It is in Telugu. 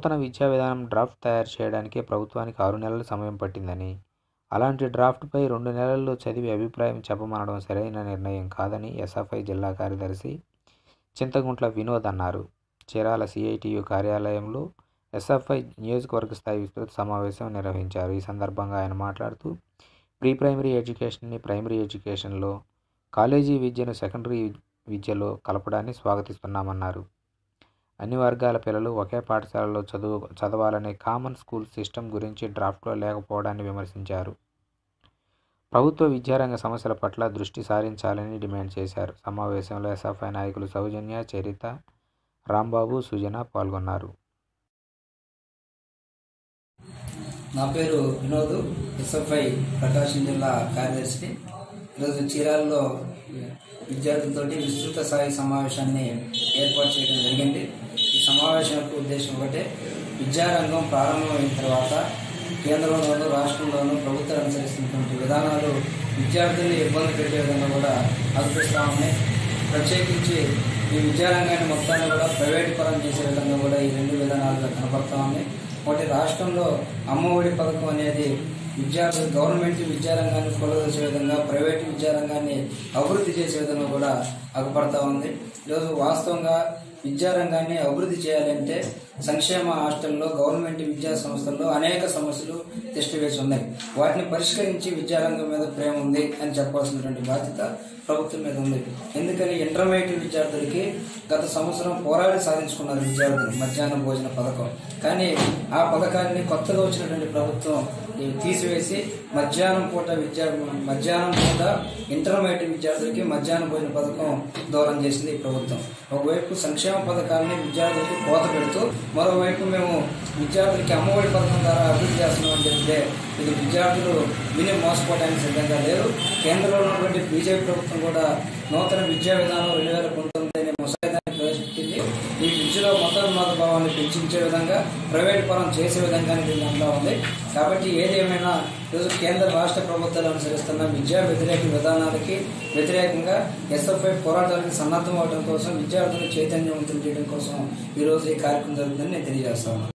నూతన విద్యా విధానం డ్రాఫ్ట్ తయారు చేయడానికి ప్రభుత్వానికి ఆరు నెలల సమయం పట్టిందని అలాంటి డ్రాఫ్ట్పై రెండు నెలల్లో చదివి అభిప్రాయం చెప్పమనడం సరైన నిర్ణయం కాదని ఎస్ఎఫ్ఐ జిల్లా కార్యదర్శి చింతగుంట్ల వినోద్ అన్నారు చీరాల సిఐటియు కార్యాలయంలో ఎస్ఎఫ్ఐ నియోజకవర్గ స్థాయి విస్తృత సమావేశం నిర్వహించారు ఈ సందర్భంగా ఆయన మాట్లాడుతూ ప్రీ ప్రైమరీ ఎడ్యుకేషన్ని ప్రైమరీ ఎడ్యుకేషన్లో కాలేజీ విద్యను సెకండరీ విద్యలో కలపడాన్ని స్వాగతిస్తున్నామన్నారు అన్ని వర్గాల పిల్లలు ఒకే పాఠశాలలో చదువు చదవాలనే కామన్ స్కూల్ సిస్టమ్ గురించి డ్రాఫ్ట్లో లేకపోవడాన్ని విమర్శించారు ప్రభుత్వ విద్యారంగ సమస్యల పట్ల దృష్టి సారించాలని డిమాండ్ చేశారు సమావేశంలో ఎస్ఎఫ్ఐ నాయకులు సౌజన్య చరిత రాంబాబు సుజన పాల్గొన్నారు నా పేరు వినోద్ ఎస్ఎఫ్ఐ ప్రకాశం జిల్లా కార్యదర్శి ఈరోజు చీరాలలో విద్యార్థులతోటి విస్తృత స్థాయి సమావేశాన్ని ఏర్పాటు చేయడం జరిగింది ఈ సమావేశం యొక్క ఉద్దేశం ఒకటే విద్యారంగం ప్రారంభమైన తర్వాత కేంద్రంలోనూ రాష్ట్రంలోనూ ప్రభుత్వాలు అనుసరిస్తున్నటువంటి విధానాలు విద్యార్థుల్ని ఇబ్బంది పెట్టే విధంగా కూడా అనిపిస్తూ ఉన్నాయి ప్రత్యేకించి ఈ విద్యారంగాన్ని మొత్తాన్ని కూడా ప్రైవేట్ పరం చేసే విధంగా కూడా ఈ రెండు విధానాలుగా కనపడతా ఉన్నాయి ఒకటి రాష్ట్రంలో అమ్మఒడి పథకం అనేది విద్యార్థులు గవర్నమెంట్ విద్యారంగాన్ని కొలదోసే విధంగా ప్రైవేట్ విద్యారంగాన్ని అభివృద్ధి చేసే విధంగా కూడా అగపడతా ఉంది ఈరోజు వాస్తవంగా విద్యారంగాన్ని అభివృద్ధి చేయాలంటే సంక్షేమ హాస్టల్లో గవర్నమెంట్ విద్యా సంస్థల్లో అనేక సమస్యలు తిష్టవేసి ఉన్నాయి వాటిని పరిష్కరించి విద్యారంగం మీద ప్రేమ ఉంది అని చెప్పాల్సినటువంటి బాధ్యత ప్రభుత్వం మీద ఉంది ఎందుకని ఇంటర్మీడియట్ విద్యార్థులకి గత సంవత్సరం పోరాడి సాధించుకున్నారు విద్యార్థులు మధ్యాహ్న భోజన పథకం కానీ ఆ పథకాన్ని కొత్తగా వచ్చినటువంటి ప్రభుత్వం ఈ తీసివేసి మధ్యాహ్నం పూట విద్యా మధ్యాహ్నం పూట ఇంటర్మీడియట్ విద్యార్థులకి మధ్యాహ్న భోజన పథకం దూరం చేసింది ఈ ప్రభుత్వం ఒకవైపు సంక్షేమ పథకాలని విద్యార్థులకి కోత పెడుతూ మరోవైపు మేము విద్యార్థులకి అమ్మఒడి పథకం ద్వారా అభివృద్ధి చేస్తున్నామని చెప్తే ఇది విద్యార్థులు విని మోసపోవడానికి సిద్ధంగా లేరు కేంద్రంలో ఉన్నటువంటి బీజేపీ ప్రభుత్వం కూడా నూతన విద్యా విధానం రెండు వేల పంతొమ్మిది అనే ముసాయిదాన్ని ప్రవేశపెట్టింది ఈ విద్యలో మతోన్మాద భావాన్ని పెంచించే విధంగా ప్రైవేట్ పరం చేసే విధంగానే దీని దాంట్లో ఉంది కాబట్టి ఏదేమైనా ఈరోజు కేంద్ర రాష్ట్ర ప్రభుత్వాలు అనుసరిస్తున్న విద్యా వ్యతిరేక విధానాలకి వ్యతిరేకంగా ఎస్ఎఫ్ఐ పోరాటానికి సన్నద్ధం అవడం కోసం విద్యార్థులు చైతన్యవంతం చేయడం కోసం ఈరోజు ఈ కార్యక్రమం జరుగుతుందని నేను తెలియజేస్తాను